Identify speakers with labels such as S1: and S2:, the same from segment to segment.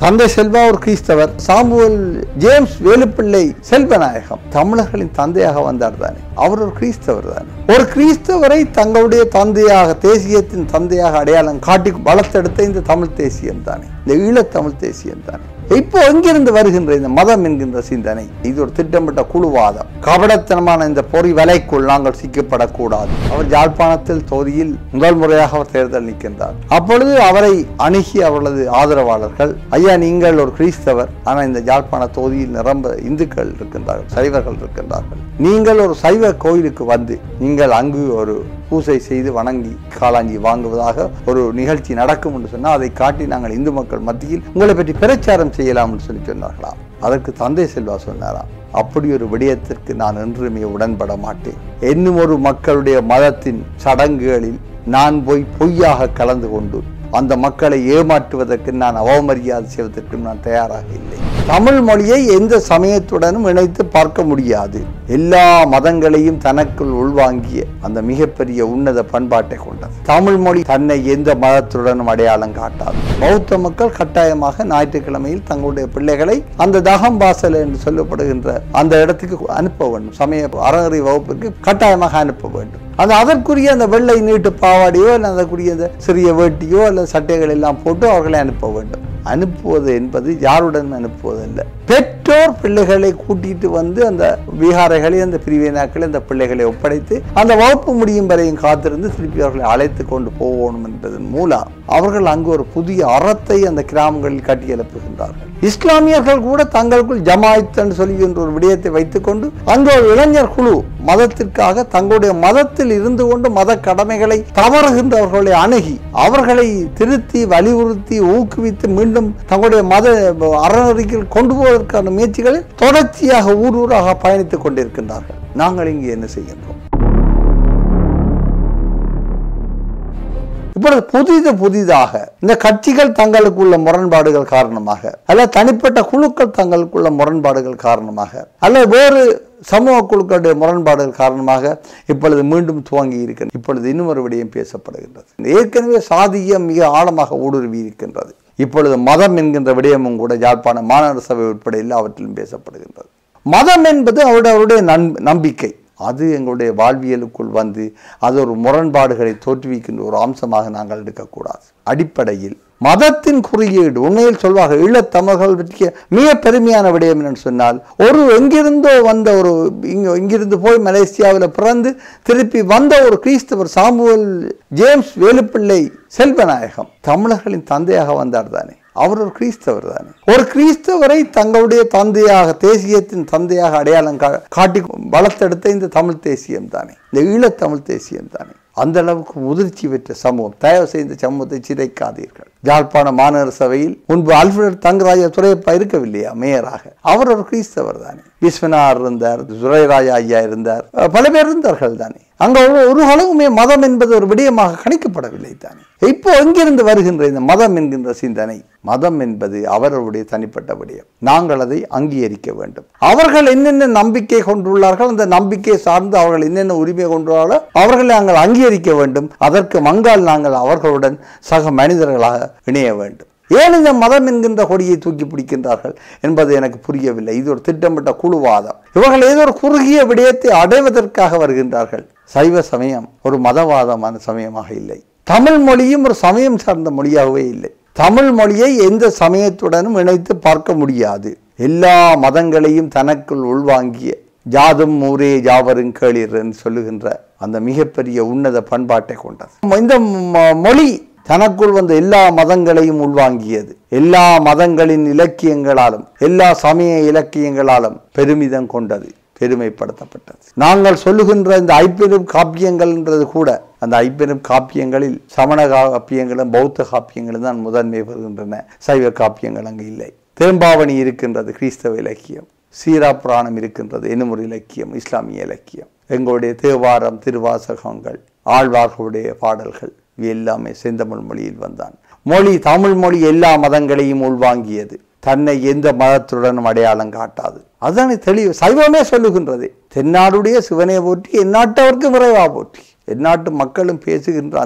S1: தந்தை செல்வா ஒரு கிறிஸ்தவர் சாமுவல் ஜேம்ஸ் வேலுப்பிள்ளை செல்வநாயகம் தமிழர்களின் தந்தையாக வந்தார் தானே அவர் ஒரு கிறிஸ்தவர் தானே ஒரு கிறிஸ்தவரை தங்களுடைய தந்தையாக தேசியத்தின் தந்தையாக அடையாளம் காட்டி வளர்த்தெடுத்த இந்த தமிழ் தேசியம் தானே இந்த ஈழத்தமிழ் தேசியம் தானே இப்போ எங்கிருந்து வருகின்ற இந்த மதம் என்கின்ற சிந்தனை இது ஒரு திட்டமிட்ட குழுவாதம் கபடத்தனமான இந்த பொறி வலைக்குள் நாங்கள் சிக்கப்படக்கூடாது அவர் யாழ்ப்பாணத்தில் தொகுதியில் முதல் முறையாக அவர் தேர்தல் நிற்கின்றார் அப்பொழுது அவரை அணுகி அவர்களது ஆதரவாளர்கள் ஐயா நீங்கள் ஒரு கிறிஸ்தவர் ஆனால் இந்த யாழ்ப்பாண தொகுதியில் நிரம்ப இந்துக்கள் இருக்கின்றார்கள் சைவர்கள் இருக்கின்றார்கள் நீங்கள் ஒரு சைவ கோயிலுக்கு வந்து நீங்கள் அங்கு ஒரு பூசை செய்து வணங்கி காலாஞ்சி வாங்குவதாக ஒரு நிகழ்ச்சி நடக்கும் என்று சொன்னால் அதை காட்டி நாங்கள் இந்து மக்கள் மத்தியில் உங்களை பற்றி பிரச்சாரம் செய்யலாம் என்று சொல்லி சொன்னார்களாம் அதற்கு தந்தை செல்வா சொன்னாராம் அப்படி ஒரு விடயத்திற்கு நான் என்றுமே உடன்பட மாட்டேன் இன்னும் ஒரு மக்களுடைய மதத்தின் சடங்குகளில் நான் போய் பொய்யாக கலந்து கொண்டு அந்த மக்களை ஏமாற்றுவதற்கு நான் அவமரியாதை செய்வதற்கு நான் தயாராக இல்லை தமிழ் மொழியை எந்த சமயத்துடனும் இணைத்து பார்க்க முடியாது எல்லா மதங்களையும் தனக்குள் உள்வாங்கிய அந்த மிகப்பெரிய உன்னத பண்பாட்டை கொண்டது தமிழ் மொழி தன்னை எந்த மதத்துடனும் அடையாளம் காட்டாது பௌத்த மக்கள் கட்டாயமாக ஞாயிற்றுக்கிழமையில் தங்களுடைய பிள்ளைகளை அந்த தகம் வாசல் என்று சொல்லப்படுகின்ற அந்த இடத்துக்கு அனுப்ப வேண்டும் சமய அறநெறி வகுப்பிற்கு கட்டாயமாக அனுப்ப வேண்டும் அந்த அதற்குரிய அந்த வெள்ளை நீட்டு பாவாடையோ அல்ல அதற்குரிய அந்த சிறிய வேட்டியோ அல்லது சட்டைகள் எல்லாம் போட்டு அவர்களை அனுப்ப வேண்டும் அனுப்புவது என்பது யாருடன் அனுப்புவதல்ல பெற்றோர் பிள்ளைகளை கூட்டிட்டு வந்து அந்த விகாரைகளை அந்த பிரிவினாக்களை அந்த பிள்ளைகளை ஒப்படைத்து அந்த வகுப்பு முடியும் வரையும் காத்திருந்து திருப்பி அவர்களை அழைத்து கொண்டு போகணும் என்பதன் மூலம் அவர்கள் அங்கு ஒரு புதிய அறத்தை அந்த கிராமங்களில் கட்டி எழுப்புகின்றார்கள் இஸ்லாமியர்கள் கூட தங்களுக்குள் ஜமாயத் என்று சொல்லுகின்ற ஒரு விடயத்தை வைத்துக்கொண்டு அங்கு ஒரு இளைஞர் குழு மதத்திற்காக தங்களுடைய மதத்தில் இருந்து கொண்டு மத கடமைகளை தவறுகின்றவர்களை அணுகி அவர்களை திருத்தி வலியுறுத்தி ஊக்குவித்து மீண்டும் தங்களுடைய மத அறநெறிகள் கொண்டு போவதற்கான முயற்சிகளில் தொடர்ச்சியாக ஊர் ஊராக பயணித்துக் கொண்டிருக்கின்றார்கள் நாங்கள் இங்கே என்ன செய்கின்றோம் இப்பொழுது புதிது புதிதாக இந்த கட்சிகள் தங்களுக்குள்ள முரண்பாடுகள் காரணமாக அல்ல தனிப்பட்ட குழுக்கள் தங்களுக்குள்ள முரண்பாடுகள் காரணமாக அல்ல வேறு சமூக குழுக்களுடைய முரண்பாடுகள் காரணமாக இப்பொழுது மீண்டும் துவங்கி இருக்கின்றது இப்பொழுது இன்னும் ஒரு விடயம் பேசப்படுகின்றது ஏற்கனவே சாதியம் மிக ஆழமாக ஊடுருவி இருக்கின்றது இப்பொழுது மதம் என்கின்ற விடயமும் கூட யாழ்ப்பாண மாநகர சபை உட்பட எல்லாவற்றிலும் பேசப்படுகின்றது மதம் என்பது அவருடைய அவருடைய நம்பிக்கை அது எங்களுடைய வாழ்வியலுக்குள் வந்து அது ஒரு முரண்பாடுகளை தோற்றுவிக்கின்ற ஒரு அம்சமாக நாங்கள் எடுக்கக்கூடாது அடிப்படையில் மதத்தின் குறியீடு உண்மையில் சொல்வார்கள் ஈழத்தமிழர்கள் பற்றிய மிக பெருமையான விடயம் என்னன்னு சொன்னால் ஒரு எங்கிருந்தோ வந்த ஒரு இங்க இங்கிருந்து போய் மலேசியாவில் பிறந்து திருப்பி வந்த ஒரு கிறிஸ்தவர் சாமுவல் ஜேம்ஸ் வேலுப்பிள்ளை செல்வநாயகம் தமிழர்களின் தந்தையாக வந்தார் தானே அவர் ஒரு கிறிஸ்தவர் தானே ஒரு கிறிஸ்தவரை தங்களுடைய தந்தையாக தேசியத்தின் தந்தையாக அடையாளம் காட்டி வளர்த்தெடுத்த இந்த தமிழ் தேசியம் தானே இந்த ஈழத்தமிழ் தேசியம் தானே அந்த அளவுக்கு முதிர்ச்சி பெற்ற சமூகம் தயவு செய்த சமூகத்தை சிதைக்காதீர்கள் யாழ்ப்பாண மாநகர சபையில் முன்பு அல்ஃபிரட் தங்கராஜா துறையப்பா இருக்கவில்லையா மேயராக அவர் ஒரு கிறிஸ்தவர் தானே விஸ்வநாதர் இருந்தார் துரைராஜா ஐயா இருந்தார் பல பேர் இருந்தார்கள் தானே அங்க ஒரு அளவுமே மதம் என்பது ஒரு விடயமாக கணிக்கப்படவில்லை தானே இப்போ எங்கிருந்து வருகின்ற இந்த மதம் என்கின்ற சிந்தனை மதம் என்பது அவர்களுடைய தனிப்பட்ட விடயம் நாங்கள் அதை அங்கீகரிக்க வேண்டும் அவர்கள் என்னென்ன நம்பிக்கை கொண்டுள்ளார்கள் அந்த நம்பிக்கை சார்ந்து அவர்கள் என்னென்ன உரிமை கொண்டுள்ளார்களோ அவர்களை நாங்கள் அங்கீகரிக்க வேண்டும் அதற்கு மங்கால் நாங்கள் அவர்களுடன் சக மனிதர்களாக இணைய வேண்டும் ஏன் இந்த மதம் என்கின்ற கொடியை தூக்கி பிடிக்கின்றார்கள் என்பது எனக்கு புரியவில்லை இது ஒரு திட்டமிட்ட குழுவாதம் இவர்கள் ஏதோ ஒரு குறுகிய விடயத்தை அடைவதற்காக வருகின்றார்கள் சைவ சமயம் ஒரு மதவாதமான சமயமாக இல்லை தமிழ் மொழியும் ஒரு சமயம் சார்ந்த மொழியாகவே இல்லை தமிழ் மொழியை எந்த சமயத்துடனும் இணைத்து பார்க்க முடியாது எல்லா மதங்களையும் தனக்குள் உள்வாங்கிய ஜாதும் ஊரே ஜாவரும் கேளீர் என்று சொல்லுகின்ற அந்த மிகப்பெரிய உன்னத பண்பாட்டை கொண்டது இந்த மொழி தனக்குள் வந்த எல்லா மதங்களையும் உள்வாங்கியது எல்லா மதங்களின் இலக்கியங்களாலும் எல்லா சமய இலக்கியங்களாலும் பெருமிதம் கொண்டது பெருமைப்படுத்தப்பட்டது நாங்கள் சொல்லுகின்ற இந்த ஐப்பெரும் காப்பியங்கள்ன்றது கூட அந்த ஐப்பெரும் காப்பியங்களில் சமண காப்பியங்களும் பௌத்த காப்பியங்களும் தான் முதன்மை பெறுகின்றன சைவ காப்பியங்கள் அங்கு இல்லை திரும்பாவணி இருக்கின்றது கிறிஸ்தவ இலக்கியம் சீரா புராணம் இருக்கின்றது என்னும் ஒரு இலக்கியம் இஸ்லாமிய இலக்கியம் எங்களுடைய தேவாரம் திருவாசகங்கள் ஆழ்வார்களுடைய பாடல்கள் இவை எல்லாமே செந்தமிழ் மொழியில் வந்தான் மொழி தமிழ் மொழி எல்லா மதங்களையும் உள்வாங்கியது தன்னை எந்த மதத்துடனும் அடையாளம் காட்டாது அதுதானே தெளிவு சைவமே சொல்லுகின்றது தென்னாடுடைய சிவனை போற்றி எந்நாட்டவர்க்கு விரைவா போற்றி எந்நாட்டு மக்களும் பேசுகின்ற அந்த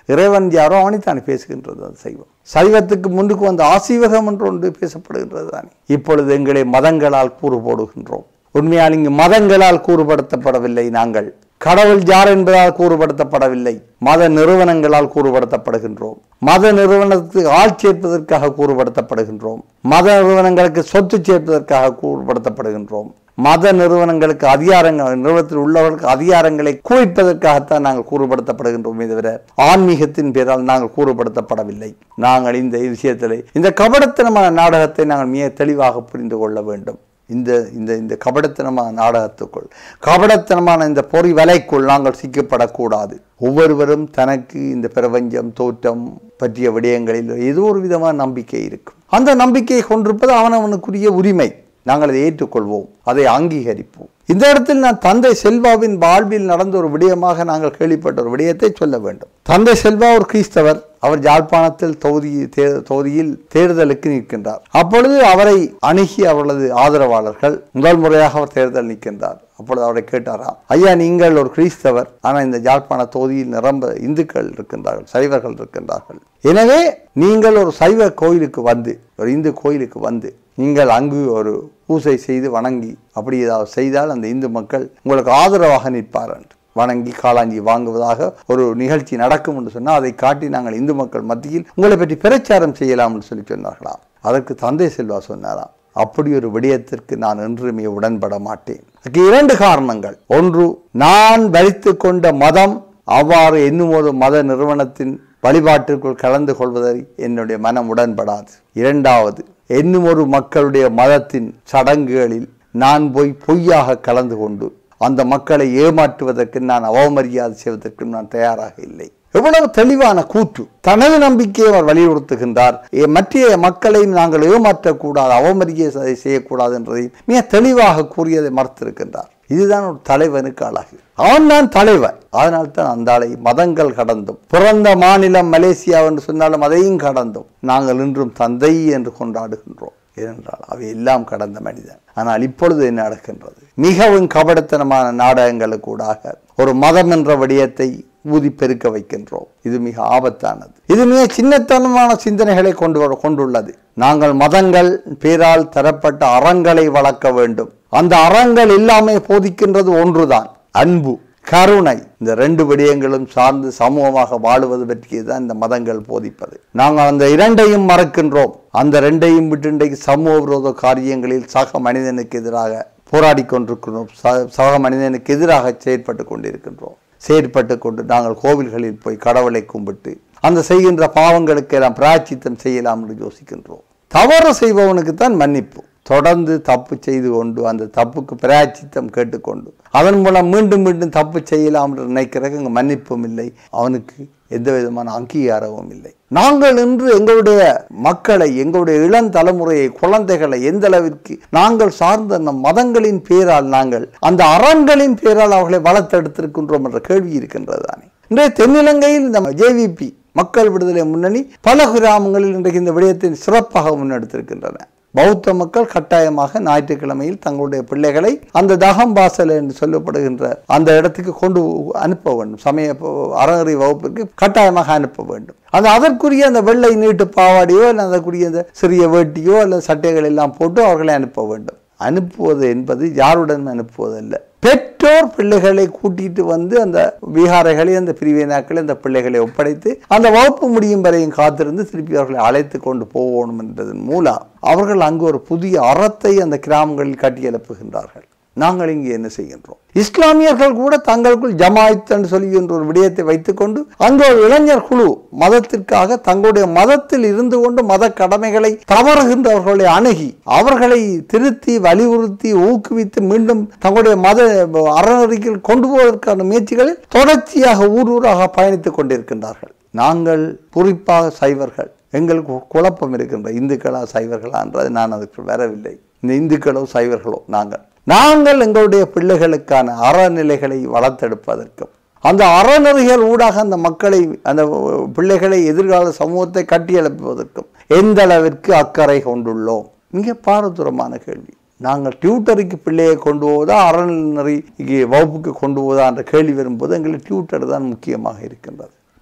S1: இறைவன் யாரோ அவனைத்தானே பேசுகின்றது அந்த சைவம் சைவத்துக்கு முன்னுக்கு வந்த ஆசீவகம் என்று ஒன்று பேசப்படுகின்றது தானே இப்பொழுது எங்களை மதங்களால் கூறு போடுகின்றோம் உண்மையால் இங்கு மதங்களால் கூறுபடுத்தப்படவில்லை நாங்கள் கடவுள் யார் என்பதால் கூறுபடுத்தப்படவில்லை மத நிறுவனங்களால் கூறுபடுத்தப்படுகின்றோம் மத நிறுவனத்துக்கு ஆள் சேர்ப்பதற்காக கூறுபடுத்தப்படுகின்றோம் மத நிறுவனங்களுக்கு சொத்து சேர்ப்பதற்காக கூறுபடுத்தப்படுகின்றோம் மத நிறுவனங்களுக்கு அதிகாரங்கள் நிறுவனத்தில் உள்ளவர்களுக்கு அதிகாரங்களை குவிப்பதற்காகத்தான் நாங்கள் கூறுபடுத்தப்படுகின்றோமே தவிர ஆன்மீகத்தின் பேரால் நாங்கள் கூறுபடுத்தப்படவில்லை நாங்கள் இந்த விஷயத்தில் இந்த கபடத்தனமான நாடகத்தை நாங்கள் மிக தெளிவாக புரிந்து கொள்ள வேண்டும் இந்த இந்த இந்த கபடத்தனமான நாடகத்துக்குள் கபடத்தனமான இந்த பொறி வலைக்குள் நாங்கள் சிக்கப்படக்கூடாது ஒவ்வொருவரும் தனக்கு இந்த பிரபஞ்சம் தோற்றம் பற்றிய விடயங்களில் ஏதோ ஒரு விதமான நம்பிக்கை இருக்கும் அந்த நம்பிக்கையை கொண்டிருப்பது அவனவனுக்குரிய உரிமை நாங்கள் அதை ஏற்றுக்கொள்வோம் அதை அங்கீகரிப்போம் இந்த இடத்தில் நான் தந்தை செல்வாவின் வாழ்வில் நடந்த ஒரு விடயமாக நாங்கள் கேள்விப்பட்ட ஒரு விடயத்தை சொல்ல வேண்டும் தந்தை செல்வா ஒரு கிறிஸ்தவர் அவர் யாழ்ப்பாணத்தில் தொகுதி தே- தொகுதியில் தேர்தலுக்கு நிற்கின்றார் அப்பொழுது அவரை அணுகி அவர்களது ஆதரவாளர்கள் முதல் முறையாக அவர் தேர்தல் நிற்கின்றார் அப்பொழுது அவரை கேட்டாராம் ஐயா நீங்கள் ஒரு கிறிஸ்தவர் ஆனால் இந்த யாழ்ப்பாண தொகுதியில் நிரம்ப இந்துக்கள் இருக்கின்றார்கள் சைவர்கள் இருக்கின்றார்கள் எனவே நீங்கள் ஒரு சைவ கோயிலுக்கு வந்து ஒரு இந்து கோயிலுக்கு வந்து நீங்கள் அங்கு ஒரு பூசை செய்து வணங்கி அப்படி ஏதாவது செய்தால் அந்த இந்து மக்கள் உங்களுக்கு ஆதரவாக நிற்பார் என்று வணங்கி காளாஞ்சி வாங்குவதாக ஒரு நிகழ்ச்சி நடக்கும் என்று சொன்னால் அதை காட்டி நாங்கள் இந்து மக்கள் மத்தியில் உங்களை பற்றி பிரச்சாரம் செய்யலாம் என்று சொல்லி சொன்னார்களாம் அதற்கு தந்தை செல்வா சொன்னாராம் அப்படி ஒரு விடயத்திற்கு நான் என்றுமே உடன்பட மாட்டேன் அதுக்கு இரண்டு காரணங்கள் ஒன்று நான் வரித்து கொண்ட மதம் அவ்வாறு என்னும் ஒரு மத நிறுவனத்தின் வழிபாட்டிற்குள் கலந்து கொள்வதை என்னுடைய மனம் உடன்படாது இரண்டாவது என்னும் ஒரு மக்களுடைய மதத்தின் சடங்குகளில் நான் போய் பொய்யாக கலந்து கொண்டு அந்த மக்களை ஏமாற்றுவதற்கு நான் அவமரியாதை செய்வதற்கு நான் தயாராக இல்லை எவ்வளவு தெளிவான கூற்று தனது நம்பிக்கையை அவர் வலியுறுத்துகின்றார் ஏ- மற்ற மக்களையும் நாங்கள் ஏமாற்றக்கூடாது அவமரியாதை செய்யக்கூடாது என்பதையும் மிக தெளிவாக கூறியதை மறுத்திருக்கின்றார் இதுதான் ஒரு தலைவனுக்கு அழகு அவன் தான் தலைவன் அதனால் தான் அந்த ஆளை மதங்கள் கடந்தும் பிறந்த மாநிலம் மலேசியா என்று சொன்னாலும் அதையும் கடந்தும் நாங்கள் இன்றும் தந்தை என்று கொண்டாடுகின்றோம் ஏனென்றால் அவை எல்லாம் கடந்த மனிதன் ஆனால் இப்பொழுது என்ன நடக்கின்றது மிகவும் கபடத்தனமான நாடகங்களுக்கூடாக ஒரு மதம் என்ற விடயத்தை ஊதி பெருக்க வைக்கின்றோம் இது மிக ஆபத்தானது இது மிக சின்னத்தனமான சிந்தனைகளை கொண்டு வர- கொண்டுள்ளது நாங்கள் மதங்கள் பேரால் தரப்பட்ட அறங்களை வளர்க்க வேண்டும் அந்த அறங்கள் எல்லாமே போதிக்கின்றது ஒன்றுதான் அன்பு கருணை இந்த ரெண்டு விடயங்களும் சார்ந்து சமூகமாக வாழுவது பற்றியதுதான் இந்த மதங்கள் போதிப்பது நாங்கள் அந்த இரண்டையும் மறக்கின்றோம் அந்த ரெண்டையும் விட்டு இன்றைக்கு சமூக விரோத காரியங்களில் சக மனிதனுக்கு எதிராக போராடி கொண்டிருக்கிறோம் ச- சக மனிதனுக்கு எதிராக செயற்பட்டு கொண்டிருக்கின்றோம் செயற்பட்டு கொண்டு நாங்கள் கோவில்களில் போய் கடவுளை கும்பிட்டு அந்த செய்கின்ற பாவங்களுக்கு எல்லாம் பிராய்ச்சித்தம் செய்யலாம் என்று யோசிக்கின்றோம் தவறு செய்பவனுக்கு தான் மன்னிப்பு தொடர்ந்து தப்பு செய்து கொண்டு அந்த தப்புக்கு பிராய்ச்சித்தம் கேட்டுக்கொண்டு அதன் மூலம் மீண்டும் மீண்டும் தப்பு செய்யலாம் என்று நினைக்கிறதுக்கு அங்கே மன்னிப்பும் இல்லை அவனுக்கு எந்த விதமான அங்கீகாரமும் இல்லை நாங்கள் இன்று எங்களுடைய மக்களை எங்களுடைய இளம் தலைமுறையை குழந்தைகளை எந்த அளவிற்கு நாங்கள் சார்ந்த அந்த மதங்களின் பேரால் நாங்கள் அந்த அறங்களின் பேரால் அவர்களை வளர்த்தெடுத்திருக்கின்றோம் என்ற கேள்வி இருக்கின்றது தானே இன்றைய தென்னிலங்கையில் இந்த ஜேவிபி மக்கள் விடுதலை முன்னணி பல கிராமங்களில் இன்றைக்கு இந்த விடயத்தை சிறப்பாக முன்னெடுத்திருக்கின்றன பௌத்த மக்கள் கட்டாயமாக ஞாயிற்றுக்கிழமையில் தங்களுடைய பிள்ளைகளை அந்த தகம்பாசல் என்று சொல்லப்படுகின்ற அந்த இடத்துக்கு கொண்டு அனுப்ப வேண்டும் சமய ப- அறநெறி வகுப்பிற்கு கட்டாயமாக அனுப்ப வேண்டும் அது அதற்குரிய அந்த வெள்ளை நீட்டு பாவாடையோ இல்லை அதற்குரிய அந்த சிறிய வேட்டியோ அல்லது சட்டைகள் எல்லாம் போட்டு அவர்களை அனுப்ப வேண்டும் அனுப்புவது என்பது யாருடன் அனுப்புவதல்ல பெற்றோர் பிள்ளைகளை கூட்டிட்டு வந்து அந்த விகாரைகளை அந்த பிரிவினாக்களை அந்த பிள்ளைகளை ஒப்படைத்து அந்த வகுப்பு முடியும் வரையும் காத்திருந்து திருப்பி அவர்களை அழைத்து கொண்டு போகணும் என்பதன் மூலம் அவர்கள் அங்கு ஒரு புதிய அறத்தை அந்த கிராமங்களில் கட்டியெழுப்புகின்றார்கள் நாங்கள் இங்கே என்ன செய்கின்றோம் இஸ்லாமியர்கள் கூட தங்களுக்குள் ஜமாயத் என்று சொல்லுகின்ற ஒரு விடயத்தை வைத்துக்கொண்டு அங்கு ஒரு இளைஞர் குழு மதத்திற்காக தங்களுடைய மதத்தில் இருந்து கொண்டு மத கடமைகளை தவறுகின்றவர்களை அணுகி அவர்களை திருத்தி வலியுறுத்தி ஊக்குவித்து மீண்டும் தங்களுடைய மத அறநெறிகள் கொண்டு போவதற்கான முயற்சிகளில் தொடர்ச்சியாக ஊர் ஊராக பயணித்துக் கொண்டிருக்கின்றார்கள் நாங்கள் குறிப்பாக சைவர்கள் எங்களுக்கு குழப்பம் இருக்கின்ற இந்துக்களா சைவர்களா என்றது நான் அதுக்கு வரவில்லை இந்த இந்துக்களோ சைவர்களோ நாங்கள் நாங்கள் எங்களுடைய பிள்ளைகளுக்கான அறநிலைகளை வளர்த்தெடுப்பதற்கும் அந்த அறநெறிகள் ஊடாக அந்த மக்களை அந்த பிள்ளைகளை எதிர்கால சமூகத்தை கட்டியெழுப்புவதற்கும் எந்த அளவிற்கு அக்கறை கொண்டுள்ளோம் மிக பாரதூரமான கேள்வி நாங்கள் டியூட்டருக்கு பிள்ளையை கொண்டு போவதா அறநெறி வகுப்புக்கு கொண்டு போவதா என்ற கேள்வி வரும்போது எங்களுக்கு டியூட்டர் தான் முக்கியமாக இருக்கின்றது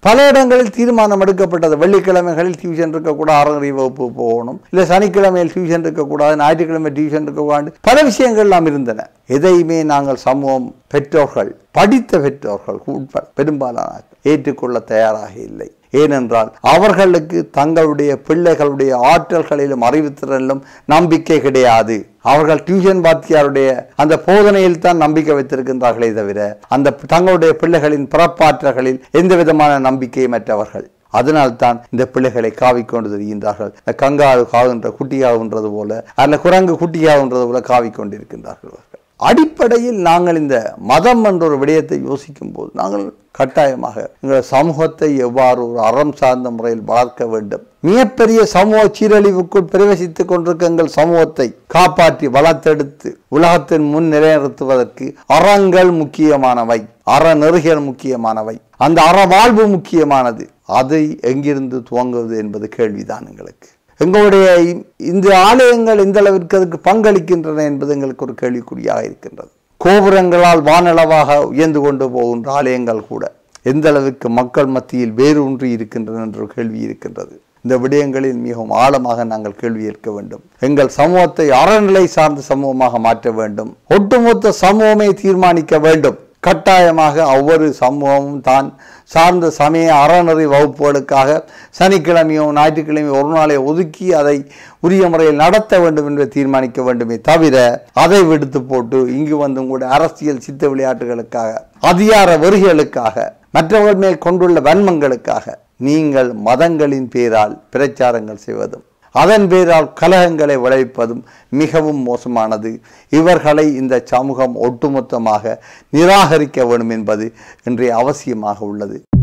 S1: பல இடங்களில் தீர்மானம் எடுக்கப்பட்டது வெள்ளிக்கிழமைகளில் டியூஷன் இருக்கக்கூடாது ஆறாம் வகுப்பு போகணும் இல்லை சனிக்கிழமையில் டியூஷன் இருக்கக்கூடாது ஞாயிற்றுக்கிழமை டியூஷன் இருக்கக்கூடாது பல விஷயங்கள் எல்லாம் இருந்தன எதையுமே நாங்கள் சமூகம் பெற்றோர்கள் படித்த பெற்றோர்கள் உட்பட பெரும்பாலான ஏற்றுக்கொள்ள தயாராக இல்லை ஏனென்றால் அவர்களுக்கு தங்களுடைய பிள்ளைகளுடைய ஆற்றல்களிலும் அறிவுத்திறனிலும் நம்பிக்கை கிடையாது அவர்கள் டியூஷன் வாத்தியாருடைய அந்த போதனையில் தான் நம்பிக்கை வைத்திருக்கின்றார்களே தவிர அந்த தங்களுடைய பிள்ளைகளின் பிறப்பாற்றல்களில் எந்த விதமான நம்பிக்கையமற்றவர்கள் அதனால்தான் இந்த பிள்ளைகளை காவிக்கொண்டு திரிகின்றார்கள் இந்த கங்காரு காவுகின்ற குட்டியாகுன்றது போல அல்ல குரங்கு குட்டியாகுன்றது போல காவிக்கொண்டிருக்கின்றார்கள் அவர்கள் அடிப்படையில் நாங்கள் இந்த மதம் என்ற ஒரு விடயத்தை யோசிக்கும் போது நாங்கள் கட்டாயமாக எங்கள் சமூகத்தை எவ்வாறு ஒரு அறம் சார்ந்த முறையில் வளர்க்க வேண்டும் மிகப்பெரிய சமூக சீரழிவுக்குள் பிரவேசித்துக் கொண்டிருக்க எங்கள் சமூகத்தை காப்பாற்றி வளர்த்தெடுத்து உலகத்தின் முன் நிலைநிறுத்துவதற்கு அறங்கள் முக்கியமானவை அறநெறிகள் முக்கியமானவை அந்த அறவாழ்வு முக்கியமானது அதை எங்கிருந்து துவங்குவது என்பது கேள்விதான் எங்களுக்கு எங்களுடைய இந்த ஆலயங்கள் எந்த அளவிற்கு அதுக்கு பங்களிக்கின்றன என்பது எங்களுக்கு ஒரு கேள்விக்குறியாக இருக்கின்றது கோபுரங்களால் வானளவாக உயர்ந்து கொண்டு போகின்ற ஆலயங்கள் கூட எந்த அளவுக்கு மக்கள் மத்தியில் வேரூன்றி இருக்கின்றன என்ற ஒரு கேள்வி இருக்கின்றது இந்த விடயங்களில் மிகவும் ஆழமாக நாங்கள் கேள்வி கேட்க வேண்டும் எங்கள் சமூகத்தை அறநிலை சார்ந்த சமூகமாக மாற்ற வேண்டும் ஒட்டுமொத்த சமூகமே தீர்மானிக்க வேண்டும் கட்டாயமாக ஒவ்வொரு சமூகமும் தான் சார்ந்த சமய அறநெறி வகுப்புகளுக்காக சனிக்கிழமையோ ஞாயிற்றுக்கிழமையோ ஒரு நாளை ஒதுக்கி அதை உரிய முறையில் நடத்த வேண்டும் என்று தீர்மானிக்க வேண்டுமே தவிர அதை விடுத்து போட்டு இங்கு வந்தும் கூட அரசியல் சித்த விளையாட்டுகளுக்காக அதிகார வெறிகளுக்காக மற்றவர்கள் மேல் கொண்டுள்ள வன்மங்களுக்காக நீங்கள் மதங்களின் பேரால் பிரச்சாரங்கள் செய்வதும் அதன் பேரால் கலகங்களை விளைவிப்பதும் மிகவும் மோசமானது இவர்களை இந்த சமூகம் ஒட்டுமொத்தமாக நிராகரிக்க வேண்டும் என்பது இன்றைய அவசியமாக உள்ளது